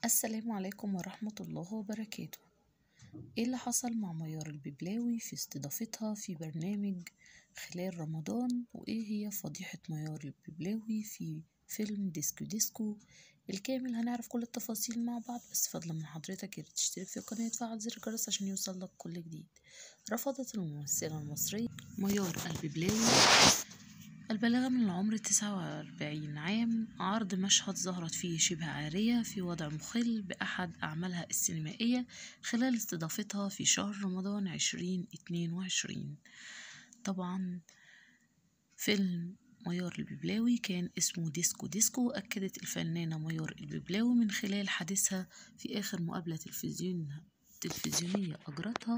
السلام عليكم ورحمة الله وبركاته ايه اللي حصل مع ميار الببلاوي في استضافتها في برنامج خلال رمضان وايه هي فضيحة ميار الببلاوي في فيلم ديسكو ديسكو الكامل هنعرف كل التفاصيل مع بعض بس فضلا من حضرتك ياريت تشترك في القناة وتفعل زر الجرس عشان يوصلك كل جديد رفضت الممثلة المصرية ميار الببلاوي البالغة من العمر تسعة وأربعين عام عرض مشهد ظهرت فيه شبه عارية في وضع مخل بأحد أعمالها السينمائية خلال استضافتها في شهر رمضان عشرين اتنين وعشرين طبعا فيلم ميار الببلاوي كان اسمه ديسكو ديسكو أكدت الفنانة ميار الببلاوي من خلال حديثها في آخر مقابلة تلفزيون تلفزيونية أجرتها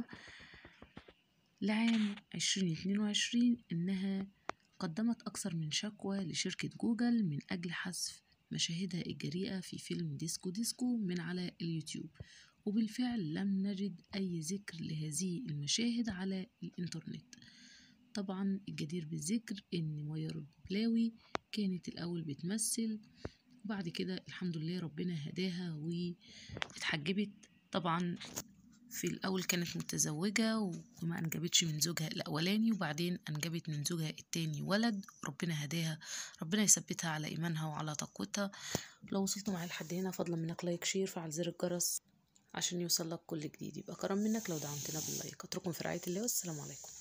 لعام عشرين اتنين وعشرين إنها قدمت أكثر من شكوى لشركة جوجل من أجل حذف مشاهدها الجريئة في فيلم ديسكو ديسكو من على اليوتيوب وبالفعل لم نجد أي ذكر لهذه المشاهد على الإنترنت طبعا الجدير بالذكر إن ميار البلاوي كانت الأول بتمثل وبعد كده الحمد لله ربنا هداها واتحجبت طبعا في الأول كانت متزوجة وما أنجبتش من زوجها الأولاني وبعدين أنجبت من زوجها التاني ولد ربنا هداها ربنا يثبتها على إيمانها وعلى تقوتها لو وصلت معايا لحد هنا فضلا منك لايك شير فعل زر الجرس عشان يوصلك كل جديد يبقى كرم منك لو دعمتنا باللايك اترككم في رعاية الله والسلام عليكم